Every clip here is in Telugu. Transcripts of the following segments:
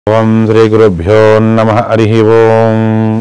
ఓం శ్రీ గురుభ్యో నమ హరి ఓం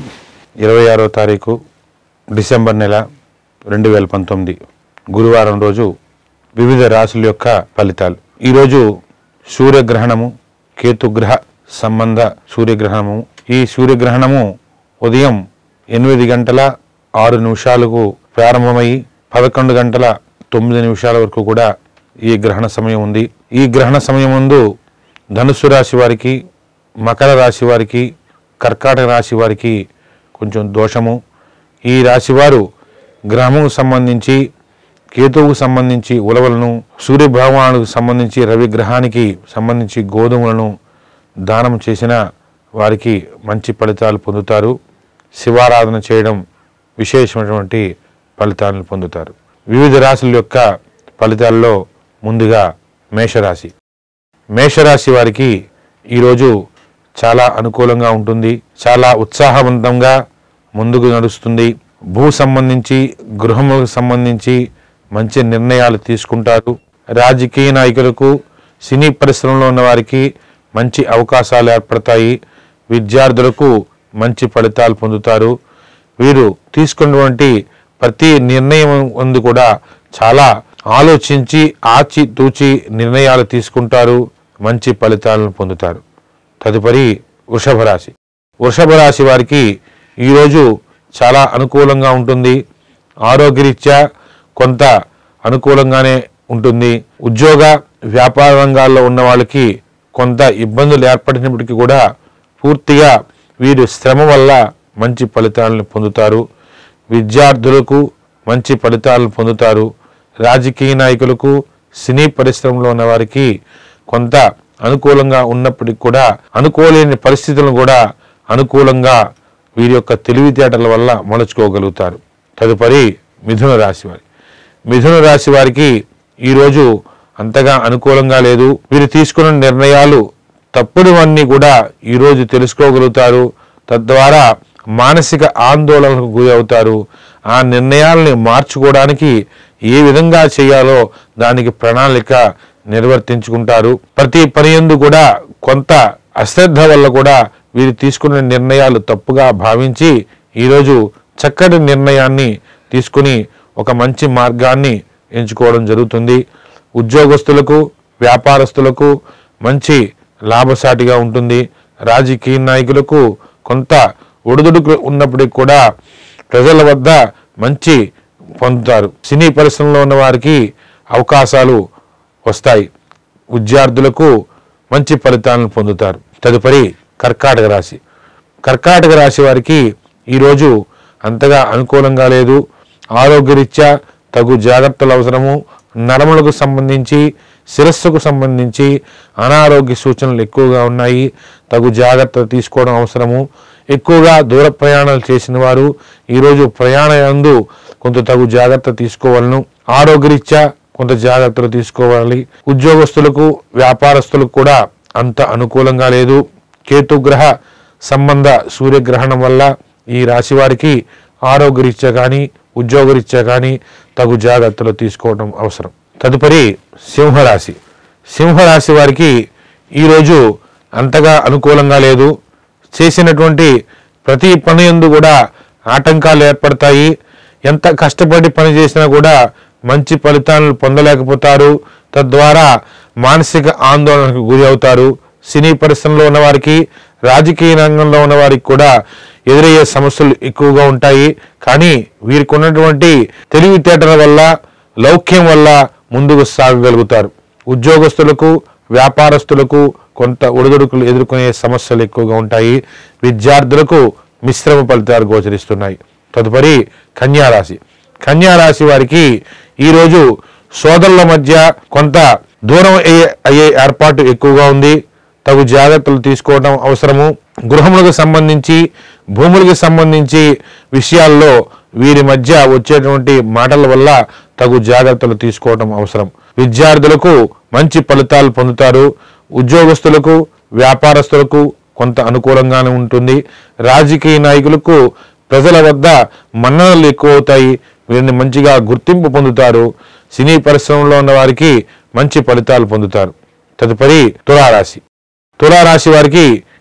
ఇరవై ఆరో తారీఖు డిసెంబర్ నెల రెండు వేల పంతొమ్మిది గురువారం రోజు వివిధ రాశుల యొక్క ఫలితాలు ఈరోజు సూర్యగ్రహణము కేతుగ్రహ సంబంధ సూర్యగ్రహణము ఈ సూర్యగ్రహణము ఉదయం ఎనిమిది గంటల ఆరు నిమిషాలకు ప్రారంభమై పదకొండు గంటల తొమ్మిది నిమిషాల వరకు కూడా ఈ గ్రహణ సమయం ఉంది ఈ గ్రహణ సమయం ముందు ధనుస్సు రాశి వారికి మకర రాశి వారికి కర్కాటక రాశి వారికి కొంచెం దోషము ఈ రాశి వారు గ్రహముకు సంబంధించి కేతువుకు సంబంధించి ఉలవలను సూర్య భగవానుకు సంబంధించి రవి గ్రహానికి సంబంధించి గోధుమలను దానం చేసిన వారికి మంచి ఫలితాలు పొందుతారు శివారాధన చేయడం విశేషమైనటువంటి ఫలితాలను పొందుతారు వివిధ రాశుల యొక్క ఫలితాల్లో ముందుగా మేషరాశి మేషరాశి వారికి ఈరోజు చాలా అనుకూలంగా ఉంటుంది చాలా ఉత్సాహవంతంగా ముందుకు నడుస్తుంది భూ సంబంధించి గృహములకు సంబంధించి మంచి నిర్ణయాలు తీసుకుంటారు రాజకీయ నాయకులకు సినీ పరిశ్రమలో ఉన్న వారికి మంచి అవకాశాలు ఏర్పడతాయి విద్యార్థులకు మంచి ఫలితాలు పొందుతారు వీరు తీసుకున్నటువంటి ప్రతి నిర్ణయం ముందు కూడా చాలా ఆలోచించి ఆచి తూచి నిర్ణయాలు తీసుకుంటారు మంచి ఫలితాలను పొందుతారు తదుపరి వృషభ రాశి వృషభ రాశి వారికి ఈరోజు చాలా అనుకూలంగా ఉంటుంది ఆరోగ్యరీత్యా కొంత అనుకూలంగానే ఉంటుంది ఉద్యోగ వ్యాపార రంగాల్లో ఉన్న వాళ్ళకి కొంత ఇబ్బందులు ఏర్పడినప్పటికీ కూడా పూర్తిగా వీరు శ్రమ వల్ల మంచి ఫలితాలను పొందుతారు విద్యార్థులకు మంచి ఫలితాలను పొందుతారు రాజకీయ నాయకులకు సినీ పరిశ్రమలో ఉన్న వారికి కొంత అనుకూలంగా ఉన్నప్పటికీ కూడా అనుకోలేని పరిస్థితులను కూడా అనుకూలంగా వీరి యొక్క తెలివితేటల వల్ల మలుచుకోగలుగుతారు తదుపరి మిథున రాశి వారి మిథున రాశి వారికి ఈరోజు అంతగా అనుకూలంగా లేదు వీరు తీసుకున్న నిర్ణయాలు తప్పుడువన్నీ కూడా ఈరోజు తెలుసుకోగలుగుతారు తద్వారా మానసిక ఆందోళనకు గురి అవుతారు ఆ నిర్ణయాల్ని మార్చుకోవడానికి ఏ విధంగా చేయాలో దానికి ప్రణాళిక నిర్వర్తించుకుంటారు ప్రతి పని యందు కూడా కొంత అశ్రద్ధ వల్ల కూడా వీరు తీసుకున్న నిర్ణయాలు తప్పుగా భావించి ఈరోజు చక్కటి నిర్ణయాన్ని తీసుకుని ఒక మంచి మార్గాన్ని ఎంచుకోవడం జరుగుతుంది ఉద్యోగస్తులకు వ్యాపారస్తులకు మంచి లాభసాటిగా ఉంటుంది రాజకీయ నాయకులకు కొంత ఒడిదుడుకు ఉన్నప్పటికీ కూడా ప్రజల వద్ద మంచి పొందుతారు సినీ పరిశ్రమలో ఉన్న వారికి అవకాశాలు వస్తాయి విద్యార్థులకు మంచి ఫలితాలను పొందుతారు తదుపరి కర్కాటక రాశి కర్కాటక రాశి వారికి ఈరోజు అంతగా అనుకూలంగా లేదు ఆరోగ్యరీత్యా తగు జాగ్రత్తలు అవసరము నరములకు సంబంధించి శిరస్సుకు సంబంధించి అనారోగ్య సూచనలు ఎక్కువగా ఉన్నాయి తగు జాగ్రత్త తీసుకోవడం అవసరము ఎక్కువగా దూర ప్రయాణాలు చేసిన వారు ఈరోజు ప్రయాణందు కొంత తగు జాగ్రత్త తీసుకోవాలను ఆరోగ్యరీత్యా కొంత జాగ్రత్తలు తీసుకోవాలి ఉద్యోగస్తులకు వ్యాపారస్తులకు కూడా అంత అనుకూలంగా లేదు కేతుగ్రహ సంబంధ సూర్యగ్రహణం వల్ల ఈ రాశి వారికి ఆరోగ్యరీత్యా కానీ ఉద్యోగరీత్యా కానీ తగు జాగ్రత్తలు తీసుకోవడం అవసరం తదుపరి సింహరాశి సింహరాశి వారికి ఈరోజు అంతగా అనుకూలంగా లేదు చేసినటువంటి ప్రతి పని ఎందు కూడా ఆటంకాలు ఏర్పడతాయి ఎంత కష్టపడి పని చేసినా కూడా మంచి ఫలితాలను పొందలేకపోతారు తద్వారా మానసిక ఆందోళనకు గురి అవుతారు సినీ పరిశ్రమలో ఉన్న వారికి రాజకీయ రంగంలో ఉన్న వారికి కూడా ఎదురయ్యే సమస్యలు ఎక్కువగా ఉంటాయి కానీ వీరికి ఉన్నటువంటి తెలివితేటల వల్ల లౌక్యం వల్ల ముందుకు సాగగలుగుతారు ఉద్యోగస్తులకు వ్యాపారస్తులకు కొంత ఒడిదుడుకులు ఎదుర్కొనే సమస్యలు ఎక్కువగా ఉంటాయి విద్యార్థులకు మిశ్రమ ఫలితాలు గోచరిస్తున్నాయి తదుపరి కన్యారాశి కన్యారాశి వారికి ఈరోజు సోదరుల మధ్య కొంత దూరం అయ్యే అయ్యే ఏర్పాటు ఎక్కువగా ఉంది తగు జాగ్రత్తలు తీసుకోవడం అవసరము గృహములకు సంబంధించి భూములకు సంబంధించి విషయాల్లో వీరి మధ్య వచ్చేటువంటి మాటల వల్ల తగు జాగ్రత్తలు తీసుకోవడం అవసరం విద్యార్థులకు మంచి ఫలితాలు పొందుతారు ఉద్యోగస్తులకు వ్యాపారస్తులకు కొంత అనుకూలంగానే ఉంటుంది రాజకీయ నాయకులకు ప్రజల వద్ద మన్ననలు ఎక్కువ అవుతాయి వీరిని మంచిగా గుర్తింపు పొందుతారు సినీ పరిశ్రమలో ఉన్న వారికి మంచి ఫలితాలు పొందుతారు తదుపరి తులారాశి తులారాశి వారికి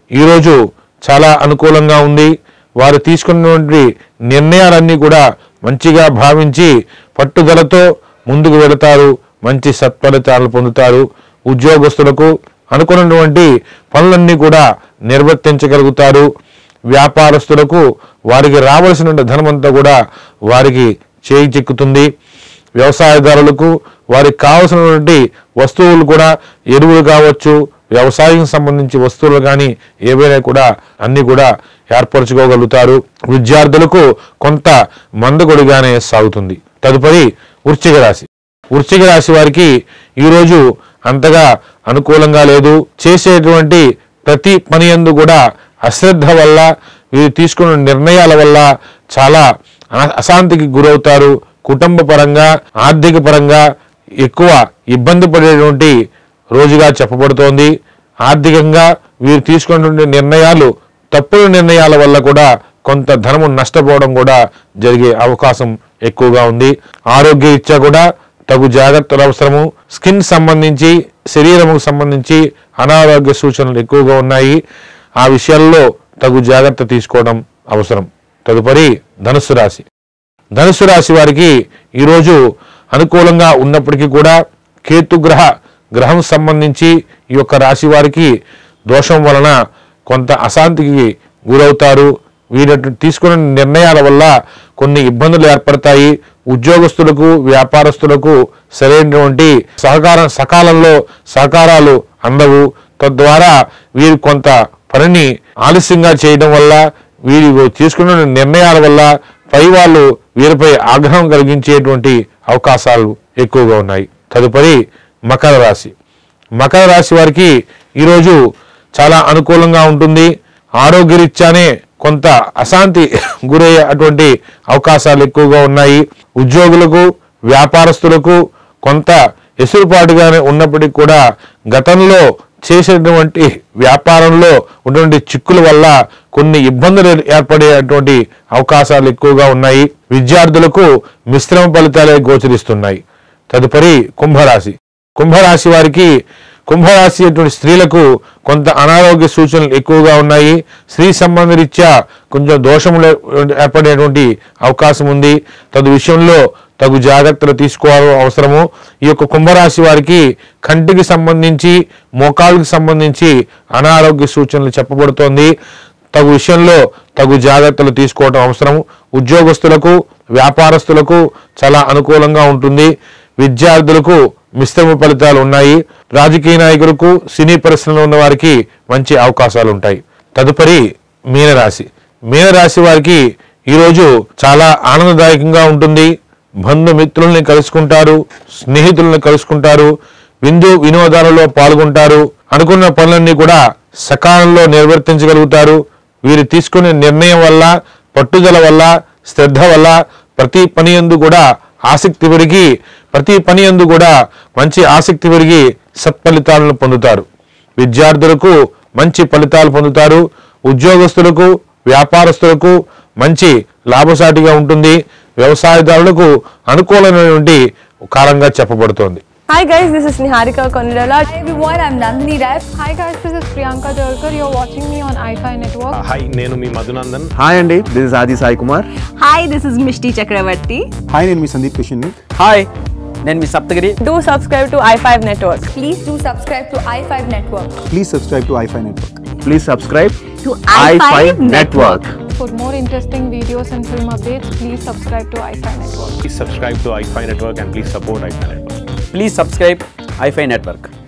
ఈరోజు చాలా అనుకూలంగా ఉంది వారు తీసుకున్నటువంటి నిర్ణయాలన్నీ కూడా మంచిగా భావించి పట్టుదలతో ముందుకు వెళతారు మంచి సత్ఫలితాలు పొందుతారు ఉద్యోగస్తులకు అనుకున్నటువంటి పనులన్నీ కూడా నిర్వర్తించగలుగుతారు వ్యాపారస్తులకు వారికి రావాల్సిన ధనమంతా కూడా వారికి చేయి చిక్కుతుంది వ్యవసాయదారులకు వారికి కావలసినటువంటి వస్తువులు కూడా ఎరువులు కావచ్చు వ్యవసాయం సంబంధించి వస్తువులు కానీ ఏవైనా కూడా అన్ని కూడా ఏర్పరచుకోగలుగుతారు విద్యార్థులకు కొంత మందకొడిగానే సాగుతుంది తదుపరి వృశ్చిక రాశి వృశ్చిక రాశి వారికి ఈరోజు అంతగా అనుకూలంగా లేదు చేసేటువంటి ప్రతి పని యందు కూడా అశ్రద్ధ వల్ల వీరు తీసుకున్న నిర్ణయాల వల్ల చాలా అ- అశాంతికి గురవుతారు కుటుంబ పరంగా ఆర్థిక పరంగా ఎక్కువ ఇబ్బంది పడేటువంటి రోజుగా చెప్పబడుతోంది ఆర్థికంగా వీరు తీసుకున్నటువంటి నిర్ణయాలు తప్పుడు నిర్ణయాల వల్ల కూడా కొంత ధనము నష్టపోవడం కూడా జరిగే అవకాశం ఎక్కువగా ఉంది ఆరోగ్య ఇచ్చా కూడా తగు జాగ్రత్తలు అవసరము స్కిన్ సంబంధించి శరీరముకు సంబంధించి అనారోగ్య సూచనలు ఎక్కువగా ఉన్నాయి ఆ విషయాల్లో తగు జాగ్రత్త తీసుకోవడం అవసరం తదుపరి ధనుస్సు రాశి ధనుసు రాశి వారికి ఈరోజు అనుకూలంగా ఉన్నప్పటికీ కూడా కేతుగ్రహ గ్రహం సంబంధించి ఈ యొక్క రాశి వారికి దోషం వలన కొంత అశాంతికి గురవుతారు వీరు తీసుకున్న నిర్ణయాల వల్ల కొన్ని ఇబ్బందులు ఏర్పడతాయి ఉద్యోగస్తులకు వ్యాపారస్తులకు సరైనటువంటి సహకారం సకాలంలో సహకారాలు అందవు తద్వారా వీరు కొంత పనిని ఆలస్యంగా చేయడం వల్ల వీరు తీసుకున్న నిర్ణయాల వల్ల పై వాళ్ళు వీరిపై ఆగ్రహం కలిగించేటువంటి అవకాశాలు ఎక్కువగా ఉన్నాయి తదుపరి మకర రాశి మకర రాశి వారికి ఈరోజు చాలా అనుకూలంగా ఉంటుంది ఆరోగ్యరీత్యానే కొంత అశాంతి గురయ్యే అటువంటి అవకాశాలు ఎక్కువగా ఉన్నాయి ఉద్యోగులకు వ్యాపారస్తులకు కొంత ఎసురుపాటుగానే ఉన్నప్పటికీ కూడా గతంలో చేసేటువంటి వ్యాపారంలో ఉన్నటువంటి చిక్కుల వల్ల కొన్ని ఇబ్బందులు ఏర్పడేటువంటి అవకాశాలు ఎక్కువగా ఉన్నాయి విద్యార్థులకు మిశ్రమ ఫలితాలే గోచరిస్తున్నాయి తదుపరి కుంభరాశి కుంభరాశి వారికి కుంభరాశి అటువంటి స్త్రీలకు కొంత అనారోగ్య సూచనలు ఎక్కువగా ఉన్నాయి స్త్రీ సంబంధ రీత్యా కొంచెం దోషములు ఏర్పడేటువంటి అవకాశం ఉంది తదు విషయంలో తగు జాగ్రత్తలు తీసుకోవడం అవసరము ఈ యొక్క కుంభరాశి వారికి కంటికి సంబంధించి మోకాళ్ళకి సంబంధించి అనారోగ్య సూచనలు చెప్పబడుతోంది తగు విషయంలో తగు జాగ్రత్తలు తీసుకోవడం అవసరం ఉద్యోగస్తులకు వ్యాపారస్తులకు చాలా అనుకూలంగా ఉంటుంది విద్యార్థులకు మిశ్రమ ఫలితాలు ఉన్నాయి రాజకీయ నాయకులకు సినీ పరిశ్రమలో ఉన్న వారికి మంచి అవకాశాలు ఉంటాయి తదుపరి మీనరాశి మీనరాశి వారికి ఈరోజు చాలా ఆనందదాయకంగా ఉంటుంది బంధుమిత్రుల్ని కలుసుకుంటారు స్నేహితులను కలుసుకుంటారు విందు వినోదాలలో పాల్గొంటారు అనుకున్న పనులన్నీ కూడా సకాలంలో నిర్వర్తించగలుగుతారు వీరు తీసుకునే నిర్ణయం వల్ల పట్టుదల వల్ల శ్రద్ధ వల్ల ప్రతి పని యందు కూడా ఆసక్తి పెరిగి ప్రతి పని యందు కూడా మంచి ఆసక్తి పెరిగి సత్ఫలితాలను పొందుతారు విద్యార్థులకు మంచి ఫలితాలు పొందుతారు ఉద్యోగస్తులకు వ్యాపారస్తులకు మంచి లాభసాటిగా ఉంటుంది వ్యవసాయదారులకు అనుకూలమైనటువంటి కాలంగా చెప్పబడుతోంది Hi guys, this is Niharika Konirala. Hi everyone, I'm Nandini Rai. Hi guys, this is Priyanka Jalkar. You're watching me on iFi Network. Hi నేను మీ మధునందన్ హాయ్ అండి this is Aadi Sai Kumar Hi, this is Mishti Chakravarti. Hi నేను మీ సందీప్ కిషన్ని హాయ్ నేను మీ Saptagiri Do subscribe to i5 Network. Please do subscribe to i5 Network. Please subscribe to iFi network please subscribe To i5 i5 network For more interesting videos and film updates, please subscribe to iFi Network. Please subscribe to iFi network and please support iFi network please subscribe iFi network